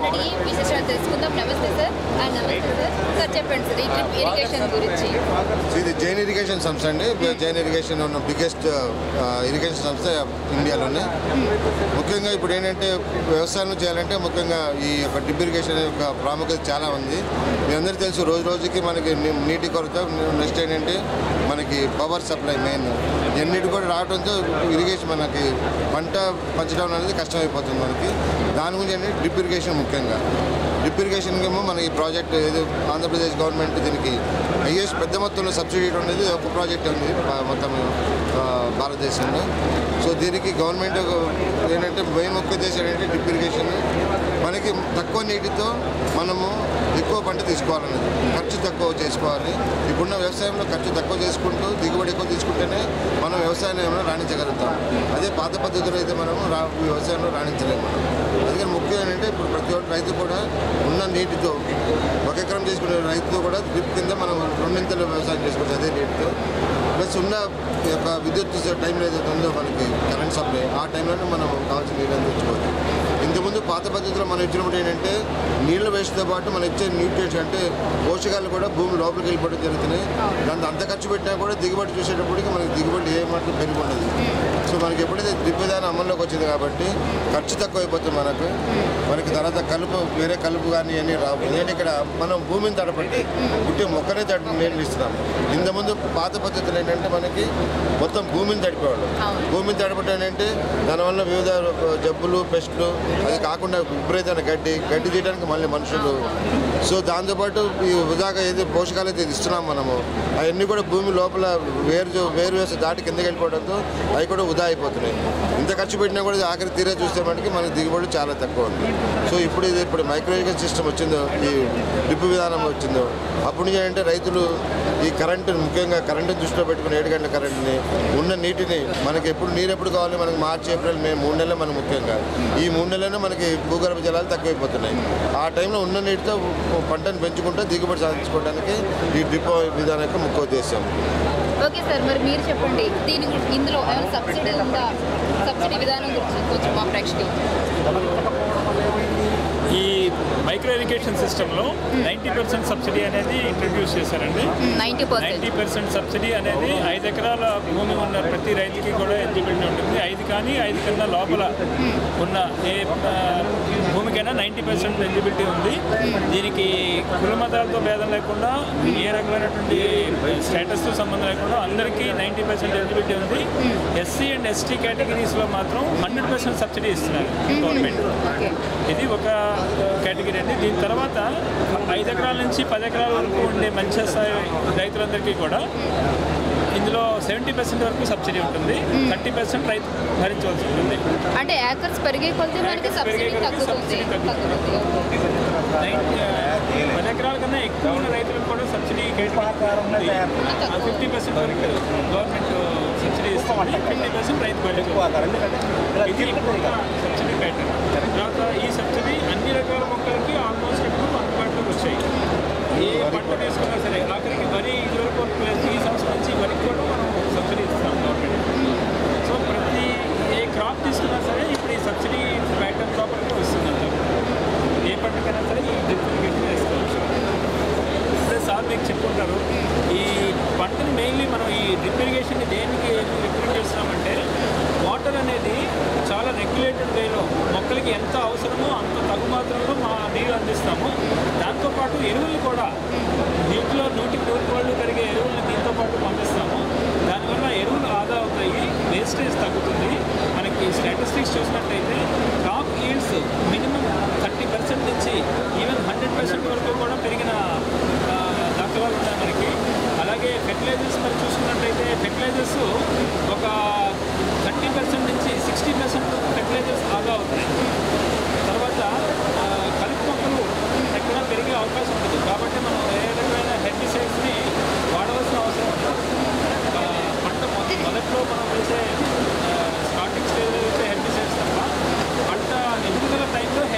అడిగి విశేషాలు తెలుసుకుందాం నమస్తే సార్ ఆ, నమస్తే సార్ సార్ చెప్పండి సార్ ఈ డ్రిప్ ఇరిగేషన్ గురించి సో ఇది జైన్ ఇరిగేషన్ సంస్థ అండి జైన్ ఇరిగేషన్ ఉన్న బిగ్గెస్ట్ ఇరిగేషన్ సంస్థ ఇండియాలోనే ముఖ్యంగా ఇప్పుడు ఏంటంటే వ్యవసాయం చేయాలంటే ముఖ్యంగా ఈ యొక్క డ్రిప్ ఇరిగేషన్ యొక్క ప్రాముఖ్యత చాలా ఉంది మీ అందరికీ తెలుసు రోజు రోజుకి మనకి ని- నీటి కొరత నెక్స్ట్ ఏంటంటే మనకి పవర్ సప్లై మెయిన్ ఎన్నిటి కూడా రావడంతో ఇరిగేషన్ మనకి పంట పంచడం అనేది కష్టమైపోతుంది మనకి దాని గురించి ఏంటంటే డ్రిప్ ఇరిగేషన్ ముఖ్యంగా డ్రిప్ ఇరిగేషన్ ఏమో మన ఈ ప్రాజెక్ట్ ఏదో ఆంధ్రప్రదేశ్ గవర్నమెంట్ దీనికి హైయెస్ట్ పెద్ద మొత్తంలో సబ్సిడీ అనేది ఒక ప్రాజెక్ట్ ఉంది ప- మొత్తం ఆ, భారతదేశంలో సో దీనికి గవర్నమెంట్ ఏంటంటే మెయిన్ ముఖ్య ఉద్దేశం ఏంటంటే డ్రిప్ ఇరిగేషన్ మనకి తక్కువ నీటితో మనము ఎక్కువ పంట తీసుకోవాలన్నది ఖర్చు తక్కువ చేసుకోవాలి ఇప్పుడున్న వ్యవసాయంలో ఖర్చు తక్కువ చేసుకుంటూ దిగుబడి ఎక్కువ తీసుకుంటేనే మనం వ్యవసాయంలో రాణించగలుగుతాం అదే పాత పద్ధతిలో అయితే మనము రా వ్యవసాయంలో రాణించలేము మనం అందుకని ముఖ్యం ఏంటంటే ఇప్పుడు ప్రతి ఒక్క రైతు కూడా ఉన్న నీటితో ఒక ఎకరం చేసుకునే రైతుతో కూడా డ్రిప్ కింద మనం రెండింతలు వ్యవసాయం చేసుకోవచ్చు అదే నీటితో ప్లస్ ఉన్న ఈ యొక్క విద్యుత్ టైంలో ఏదైతే ఉందో మనకి కరెంట్ సప్లై ఆ టైంలోనే మనం కావాల్సిన నీళ్ళు అందించుకోవచ్చు ఇంతకుముందు పాత పద్ధతిలో మనం ఇచ్చినప్పుడు ఏంటంటే నీళ్ళ వేస్ట్తో పాటు మనం ఇచ్చే న్యూట్రియంట్స్ అంటే పోషకాలు కూడా భూమి లోపలికి వెళ్ళిపోవడం జరుగుతున్నాయి దాంతో అంత ఖర్చు పెట్టినా కూడా దిగుబడి చూసేటప్పటికి మనకి దిగుబడి ఏ మాత్రం పెరిగిపోలేదు సో మనకి ఎప్పుడైతే డ్రిప్ విధానం అమల్లోకి వచ్చింది కాబట్టి ఖర్చు తక్కువ అయిపోతుంది మనకు మనకి తర్వాత కలుపు వేరే కలుపు కానీ అన్నీ రావు నేను ఇక్కడ మనం భూమిని తడపట్టి పుట్టే మొక్కనే తడి నీళ్ళు ఇస్తున్నాం ఇంతకుముందు పాత పద్ధతులు ఏంటంటే మనకి మొత్తం భూమిని తడిపేవాళ్ళు అవును. భూమిని తడపటం ఏంటంటే దానివల్ల వివిధ జబ్బులు పెస్ట్లు అది కాకుండా విపరీతమైన గడ్డి గడ్డి తీయడానికి మళ్ళీ మనుషులు సో దాంతోపాటు ఈ వృధాగా ఏది పోషకాలు అయితే ఇస్తున్నాం మనము అవన్నీ కూడా భూమి లోపల వేరు వేరు వేసి దాటి కిందకి వెళ్ళిపోవడంతో అవి కూడా వృధా అయిపోతున్నాయి ఇంత ఖర్చు పెట్టినా కూడా ఆఖరి తీరే చూస్తే మనకి మనకి దిగుబడి చాలా తక్కువ ఉంది సో ఇప్పుడు ఇది ఇప్పుడు మైక్రోవేషన్ సిస్టమ్ వచ్చిందో ఈ డ్రిప్ విధానం వచ్చిందో అప్పుడు నుంచి ఏంటంటే రైతులు ఈ కరెంటు ముఖ్యంగా కరెంటు దృష్టిలో పెట్టుకుని ఏడు గంటల కరెంట్ని ఉన్న నీటిని మనకి ఎప్పుడు నీరు ఎప్పుడు కావాలి మనకి మార్చి ఏప్రిల్ మే మూడు నెలలు మనకు ముఖ్యంగా ఈ మూడు నెలలనే మనకి భూగర్భ జలాలు తక్కువైపోతున్నాయి ఆ టైంలో ఉన్న నీటితో పంటను పెంచుకుంటూ దిగుబడి సాధించుకోవడానికి ఈ డ్రిప్ విధానం యొక్క ముఖ్య ఉద్దేశం ఓకే సార్ మరి మీరు చెప్పండి దీని గురించి ఇందులో ఏమైనా సబ్సిడీ ఉందా సబ్సిడీ విధానం గురించి కొంచెం మా ప్రేక్షకులు ఈ మైక్రో ఇరిగేషన్ సిస్టంలో నైంటీ పర్సెంట్ సబ్సిడీ అనేది ఇంట్రడ్యూస్ చేశారండి ninety percent ninety percent subsidy అనేది ఐదు ఎకరాల భూమి ఉన్న ప్రతి రైతుకి కూడా ఎలిజిబిలిటీ ఉంటుంది ఐదు కానీ ఐదు కన్నా లోపల ఉన్న ఏ ఆ, భూమికైనా నైంటీ పర్సెంట్ ఎలిజిబిలిటీ ఉంది దీనికి కుల మతాలతో భేదం లేకుండా ఏ రకమైనటువంటి స్టేటస్తో సంబంధం లేకుండా అందరికీ నైంటీ పర్సెంట్ ఎలిజిబిలిటీ ఉంది ఎస్సీ అండ్ ఎస్టీ కేటగిరీస్లో మాత్రం హండ్రెడ్ పర్సెంట్ సబ్సిడీ ఇస్తున్నారు గవర్నమెంట్ ఓకే ఇది ఒక కేటగిరీ అండి దీని తర్వాత ఐదు ఎకరాల నుంచి పది ఎకరాల వరకు ఉండే మంచి స్థాయి రైతులందరికీ కూడా ఇందులో సెవెంటీ పర్సెంట్ వరకు సబ్సిడీ ఉంటుంది థర్టీ పర్సెంట్ రైతు భరించవలసి ఉంటుంది అంటే ఏకర్స్ పెరిగే కొద్దీ మనకి Acres సబ్సిడీ పెరిగే కొద్దీ తగ్గుతుంది subsidy తగ్గుతుంది. తగ్గుతుంది నైన్ పది ఎకరాల కన్నా ఎక్కువ ఉన్న రైతులకు కూడా సబ్సిడీ ఫిఫ్టీ పర్సెంట్ వరకు గవర్నమెంట్ సబ్సిడీ ఇస్తుంది ఫిఫ్టీ పర్సెంట్ రైతు భరించవచ్చు ఇది ఇప్పుడు సబ్సిడీ ప్యాటర్న్ తర్వాత ఈ సబ్సిడీ అన్ని రకాల మొక్కలకి ఆల్మోస్ట్ ఇప్పుడు అందుబాటులోకి వచ్చాయి ఏ పంట తీసుకున్నా సరే ఆఖరికి వరి ఇదివరకు ప్లస్ ఈ సంవత్సరం నుంచి వరికి కూడా మనం సబ్సిడీ ఇస్తున్నాం గవర్నమెంట్ సో ప్రతి ఏ క్రాప్ తీసుకున్నా సరే ఇప్పుడు ఈ సబ్సిడీ ప్యాటర్న్ ప్రాపర్గా వస్తుంది ఏ పంటకైనా సరే ఈ డ్రిప్ ఇరిగేషన్ వేసుకోవచ్చు ఇప్పుడే సార్ మీకు చెప్పుకుంటారు ఈ పంటను మెయిన్లీ మనం ఈ డ్రిప్ ఇరిగేషన్ దేనికి రికమెండ్ చేస్తున్నామంటే వాటర్ అనేది చాలా రెగ్యులేటెడ్ వేలో మొక్కలకి ఎంత అవసరమో అంత తగు మాత్రంలో మా నీరు అందిస్తాము దాంతోపాటు ఎరువులు కూడా నీటిలో నూటికి నూరు వాళ్ళు కరిగే ఎరువులను దీంతో పాటు పంపిస్తాము దానివల్ల ఎరువులు ఆదా అవుతాయి వేస్టేజ్ తగ్గుతుంది మనకి స్టాటిస్టిక్స్ చూసినట్టయితే top yields minimum thirty percent నుంచి ఈవెన్ హండ్రెడ్ పర్సెంట్ వరకు కూడా పెరిగిన ఆ, దాఖలాలు ఉన్నాయి మనకి అలాగే ఫెర్టిలైజర్స్ మరి చూసుకున్నట్టయితే ఫెర్టిలైజర్స్ ఒక థర్టీ పర్సెంట్ నుంచి సిక్స్టీ పర్సెంట్ ఫెర్టిలైజర్స్ ఆదా అవుతాయి తర్వాత ఆ, కలుపు మొక్కలు ఎక్కడ పెరిగే అవకాశం ఉంటుంది కాబట్టి మనం ఏ రకమైన హెర్బిసైడ్స్ని వాడవలసిన అవసరం ఉంటుంది ఆ, పంట మొదటి మొదట్లో మనం వేసే ఆ, స్టార్టింగ్ స్టేజ్లో వేసే హెర్బిసైడ్స్ తప్ప పంట ఎదుగుదల టైంలో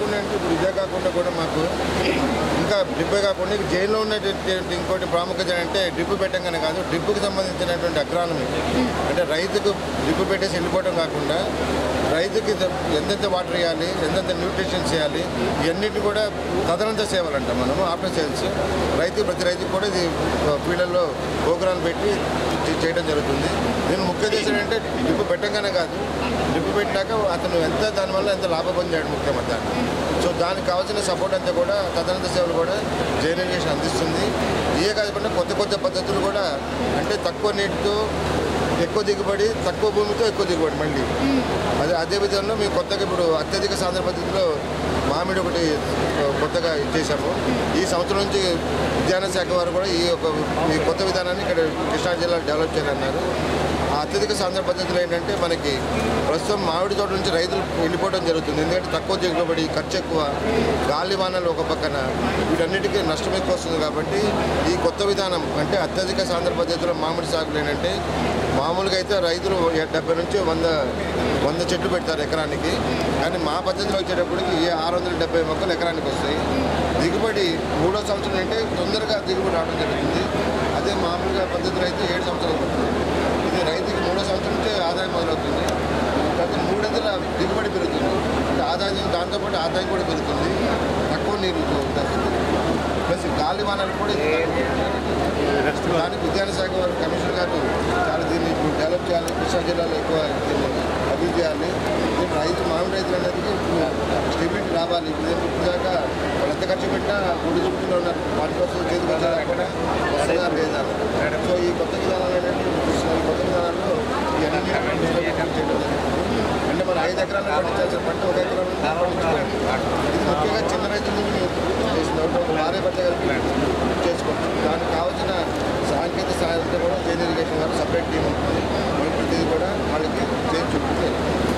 కాకుండా అంటే ఇప్పుడు ఇదే కాకుండా కూడా మాకు ఇంకా డ్రిప్పే కాకుండా ఇక జైల్లో ఉన్నటువంటి ఇంకోటి ప్రాముఖ్యత ఏంటంటే డ్రిప్ పెట్టంగానే కాదు డ్రిప్కి సంబంధించినటువంటి అగ్రానమీ అంటే రైతుకు డ్రిప్ పెట్టేసి వెళ్ళిపోవడం కాకుండా రైతుకి ద- ఎంతెంత వాటర్ ఇవ్వాలి ఎంతెంత న్యూట్రిషన్ చేయాలి ఇవన్నిటి కూడా తదనంత సేవలు అంటాం మనము ఆఫ్టర్ సేల్స్ రైతు ప్రతి రైతుకు కూడా ఇది ఫీల్డ్లో ప్రోగ్రాం పెట్టి చే- చేయడం జరుగుతుంది నేను ముఖ్య ఉద్దేశం ఏంటంటే డ్రిప్ పెట్టంగానే కాదు డ్రిప్ పెట్టాక అతను ఎంత దానివల్ల ఎంత లాభం పొందాడు ముఖ్యమంత్రి దాన్ని సో దానికి కావాల్సిన సపోర్ట్ అంతా కూడా తదనంత సేవలు కూడా జైన్ ఇరిగేషన్ అందిస్తుంది ఇవే కాకుండా కొత్త కొత్త పద్ధతులు కూడా అంటే తక్కువ నీటితో ఎక్కువ దిగుబడి తక్కువ భూమితో ఎక్కువ దిగుబడి మళ్ళీ అదే అదే విధంగా మేము కొత్తగా ఇప్పుడు అత్యధిక సాంద్ర పద్ధతిలో మామిడి ఒకటి ఆ, కొత్తగా ఇచ్చేసాము ఈ సంవత్సరం నుంచి ఉద్యాన శాఖ వారు కూడా ఈ యొక్క ఈ కొత్త విధానాన్ని ఇక్కడ కృష్ణా జిల్లాలో డెవలప్ చేయాలన్నారు ఆ అత్యధిక సాంద్ర పద్ధతిలో ఏంటంటే మనకి ప్రస్తుతం మామిడి తోట నుంచి రైతులు వెళ్ళిపోవడం జరుగుతుంది ఎందుకంటే తక్కువ దిగుబడి ఖర్చు ఎక్కువ గాలి వానలు ఒక పక్కన వీటన్నిటికీ నష్టం ఎక్కువ వస్తుంది కాబట్టి ఈ కొత్త విధానం అంటే అత్యధిక సాంద్ర పద్ధతిలో మామిడి సాగులు ఏంటంటే మామూలుగా అయితే రైతులు డెబ్బై నుంచి వంద వంద చెట్లు పెడతారు ఎకరానికి కానీ మా పద్ధతిలో వచ్చేటప్పటికి ఏ ఆరు వందల డెబ్బై మొక్కలు ఎకరానికి వస్తాయి దిగుబడి మూడో సంవత్సరం అంటే తొందరగా దిగుబడి రావడం జరుగుతుంది అదే మామూలుగా పద్ధతిలో అయితే ఏడు సంవత్సరాలు పడుతుంది ఇది రైతుకి మూడో సంవత్సరం నుంచే ఆదాయం మొదలవుతుంది తర్వాత మూడొందల దిగుబడి పెరుగుతుంది అంటే ఆదాయం దాంతోపాటు ఆదాయం కూడా పెరుగుతుంది తక్కువ నీరు వస్తుంది ప్లస్ గాలి వానలు కూడా ఇది తక్కువ. దానికి ఉద్యాన శాఖ వారు కమిషనర్ గారు చాలా దీన్ని ఇప్పుడు డెవలప్ చేయాలి కృష్ణా జిల్లాలో ఎక్కువ దీన్ని అభివృద్ధి చేయాలి ఇప్పుడు రైతు మామిడి రైతులు అనేది ఇప్పుడు స్టెబిలిటీ రావాలి ఇప్పుడు ఏం ఇప్పుడు దాకా వాళ్ళు ఎంత ఖర్చు పెట్టినా గుడి చుట్టూలో ఉన్నారు వాటి కోసం చేతికి వచ్చేదా కూడా వస్తుందా లేదా సో ఈ కొత్త విధానాలు ఏంటంటే ఈ కొత్త విధానాల్లో ఇవన్నీ చేయడం జరుగుతుంది. అంటే మన ఐదు ఎకరాలు పండించాల్సిన పంట ఒక ఎకరం ఇది ముఖ్యంగా చిన్న రైతులు చేసిన ఒక భార్య భర్త కలిపి చేసుకోవచ్చు దానికి కావాల్సిన సాంకేతిక సహాయం అంతా కూడా జైన్ ఇరిగేషన్ గారు సపరేట్ టీం ఉంటుంది మేము ప్రతిదీ కూడా వాళ్ళకి చేసి చూపుతుంది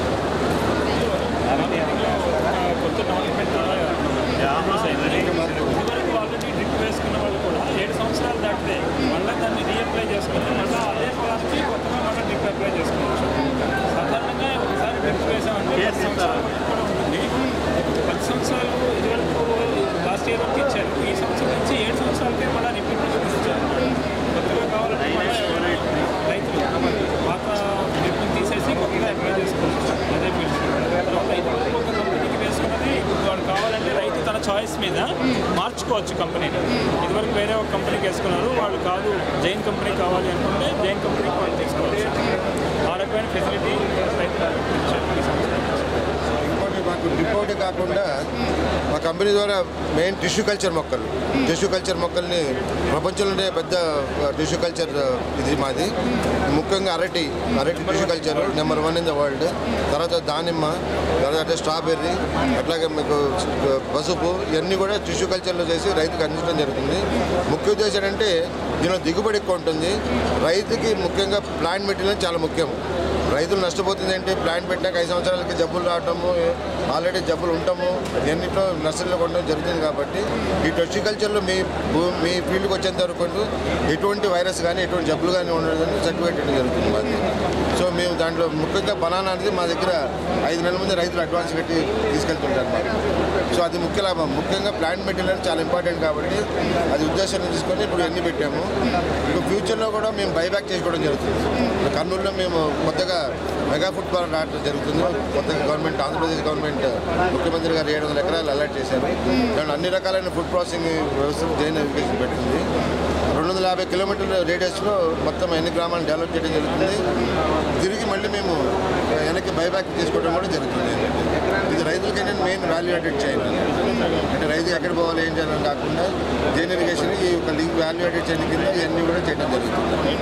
మార్కెటింగ్లో ఒక కొత్త డెవలప్మెంట్ ఇంట్రడ్యూస్ అయింది ఇదివరకు ఆల్రెడీ డ్రిప్ వేసుకున్న వాళ్ళు కూడా ఏడు సంవత్సరాలు దాటితే మళ్ళీ దాన్ని రీఅప్లై చేసుకుని మళ్ళీ అదే పొలానికి కొత్తగా మళ్ళీ డ్రిప్ అప్లై చేసుకోవచ్చు సాధారణంగా ఒకసారి డ్రిప్ వేసామంటే పది సంవత్సరాల వరకు కూడా ఉంటుంది పది సంవత్సరాలు ఇదివరకు లాస్ట్ ఇయర్ వరకు ఇచ్చారు ఈ సంవత్సరం నుంచి ఏడు సంవత్సరాలకే మళ్ళీ రిపీట్ ఇచ్చారు కొత్తగా కావాలంటే మళ్ళీ ఎవరైనా రైతులు పాత డ్రిప్ని తీసేసి కొత్తగా అప్లై చేసుకోవచ్చు అదే ఫీల్డ్ తర్వాత ఇది ఒక కంపెనీకి వేసుకున్నది ఇప్పుడు వాడు కావాలంటే రైతు తన చాయిస్ మీద మార్చుకోవచ్చు కంపెనీని ఇదివరకు వేరే ఒక కంపెనీకి వేసుకున్నారు వాళ్ళు కాదు జైన్ కంపెనీ కావాలి అనుకుంటే జైన్ కంపెనీకి వాళ్ళు తీసుకోవచ్చు ఆ రకమైన ఫెసిలిటీ రైతు ఇచ్చారు ఈ సంవత్సరం ఇంకోటి మాకు డ్రిప్ ఒకటి కాకుండా మా కంపెనీ ద్వారా మెయిన్ టిష్యూ కల్చర్ మొక్కలు టిష్యూ కల్చర్ మొక్కల్ని ప్రపంచంలోనే పెద్ద టిష్యూ కల్చర్ ఇది మాది ముఖ్యంగా అరటి అరటి tissue culture number one in the world తర్వాత దానిమ్మ తర్వాత స్ట్రాబెర్రీ అట్లాగే మీకు పసుపు ఇవన్నీ కూడా టిష్యూ కల్చర్లో చేసి రైతుకు అందించడం జరుగుతుంది ముఖ్య ఉద్దేశం అంటే దీనిలో దిగుబడి ఎక్కువ ఉంటుంది రైతుకి ముఖ్యంగా ప్లాంట్ మెటీరియల్ చాలా ముఖ్యం రైతులు నష్టపోతుంది ఏంటి ప్లాంట్ పెట్టాక ఐదు సంవత్సరాలకి జబ్బులు రావటము ఆల్రెడీ జబ్బులు ఉండటము ఇవన్నిట్లో నర్సరీలో కొనడం జరుగుతుంది కాబట్టి ఈ టెస్టికల్చర్లో మీ భూ- మీ ఫీల్డ్కి వచ్చేంత వరకు ఎటువంటి వైరస్ కానీ ఎటువంటి జబ్బులు కానీ ఉండదని సర్టిఫికేట్ ఇవ్వడం జరుగుతుంది మాది సో మేము దాంట్లో ముఖ్యంగా బనానా అనేది మా దగ్గర ఐదు నెలల ముందు రైతులు అడ్వాన్స్ కట్టి తీసుకెళ్తుంటారు మాకు సో అది ముఖ్య లాభం ముఖ్యంగా ప్లాంట్ మెటీరియల్ అనేది చాలా ఇంపార్టెంట్ కాబట్టి అది ఉద్దేశం తీసుకొని ఇప్పుడు ఎన్ని పెట్టాము ఇప్పుడు ఫ్యూచర్లో కూడా మేము బైబ్యాక్ చేసుకోవడం జరుగుతుంది ఇప్పుడు కర్నూలులో మేము కొత్తగా మెగా ఫుడ్ పార్క్ రావడం జరుగుతుంది కొత్తగా గవర్నమెంట్ ఆంధ్రప్రదేశ్ గవర్నమెంట్ ముఖ్యమంత్రి గారు ఏడు వందల ఎకరాలు అలర్ట్ చేశారు దాంట్లో అన్ని రకాలైన ఫుడ్ ప్రాసెసింగ్ వ్యవస్థ జైన్ ఎడ్యుకేషన్ పెట్టింది రెండు వందల యాభై కిలోమీటర్ల రేడియస్లో మొత్తం ఎన్ని గ్రామాలను డెవలప్ చేయడం జరుగుతుంది తిరిగి మళ్ళీ మేము వెనక్కి బైబ్యాక్ తీసుకోవడం కూడా జరుగుతుంది ఇది రైతులకి ఏంటంటే మెయిన్ వాల్యూ యాడెడ్ చేయాలి అంటే రైతు ఎక్కడ పోవాలి ఏం చేయాలని కాకుండా జైన్ ఇరిగేషన్ ఈ యొక్క లింక్ వాల్యూ యాడెడ్ చేయడం కింద ఇవన్నీ కూడా చేయడం జరుగుతుంది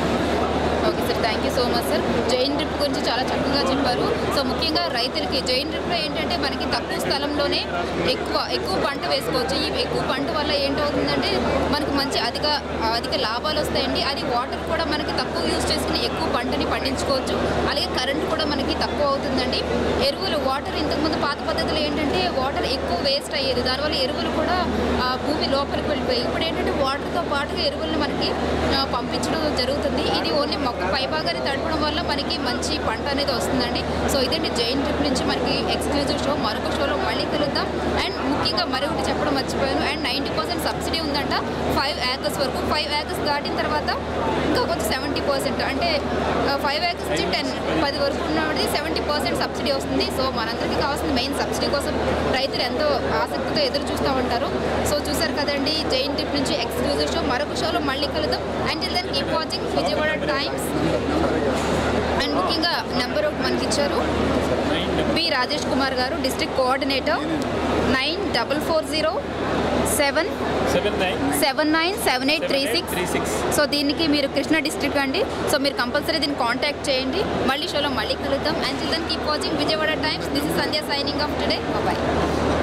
okay sir thank you so much sir Jain drip గురించి చాలా చక్కగా చెప్పారు సో ముఖ్యంగా రైతులకి జైన్ డ్రిప్లో ఏంటంటే మనకి తక్కువ స్థలంలోనే ఎక్కువ ఎక్కువ పంట వేసుకోవచ్చు ఈ ఎక్కువ పంట వల్ల ఏంటవుతుందంటే మనకి మంచి అధిక అధిక లాభాలు వస్తాయండి అది వాటర్ కూడా మనకి తక్కువ యూజ్ చేసుకుని ఎక్కువ పంటని పండించుకోవచ్చు అలాగే కరెంట్ కూడా మనకి తక్కువ అవుతుందండి ఎరువులు వాటర్ ఇంతకుముందు పాత పద్ధతిలో ఏంటంటే వాటర్ ఎక్కువ వేస్ట్ అయ్యేది దానివల్ల ఎరువులు కూడా ఆ, భూమి లోపలికి వెళ్ళిపోయి ఇప్పుడు ఏంటంటే వాటర్తో పాటుగా ఎరువులను మనకి ఆ, పంపించడం జరుగుతుంది ఇది ఓన్లీ మొక్క పై పైభాగాన్ని తడపడం వల్ల మనకి మంచి పంట అనేది వస్తుందండి సో ఇదండి జైన్ ట్రిప్ నుంచి మనకి ఎక్స్క్లూజివ్ షో మరొక షోలో మళ్ళీ కలుద్దాం అండ్ ముఖ్యంగా మరొకటి చెప్పడం మర్చిపోయాను అండ్ నైంటీ పర్సెంట్ సబ్సిడీ ఉందంట ఫైవ్ యాకర్స్ వరకు ఫైవ్ యాకర్స్ దాటిన తర్వాత ఇంకా కొంచెం సెవెంటీ పర్సెంట్ అంటే ఫైవ్ యాకర్స్ నుంచి టెన్ పది వరకు ఉన్నది సెవెంటీ పర్సెంట్ సబ్సిడీ వస్తుంది సో మనందరికీ కావాల్సిన మెయిన్ సబ్సిడీ కోసం రైతులు ఎంతో ఆసక్తితో ఎదురు చూస్తూ ఉంటారు సో చూసారు కదండి జైన్ ట్రిప్ నుంచి ఎక్స్క్లూజివ్ షో మరొక షోలో మళ్ళీ కలుద్దాం and then keep watching Vijayawada Times and ముఖ్యంగా నెంబర్ ఒకటి మనకి ఇచ్చారు పి రాజేష్ కుమార్ గారు district coordinator nine double four zero seven seven nine seven nine seven eight three six three six so దీనికి మీరు కృష్ణా డిస్ట్రిక్ట్ అండి సో మీరు కంపల్సరీ దీన్ని కాంటాక్ట్ చేయండి మళ్ళీ షోలో మళ్ళీ కలుద్దాం and then keep watching Vijayawada Times this is Sandhya signing off today bye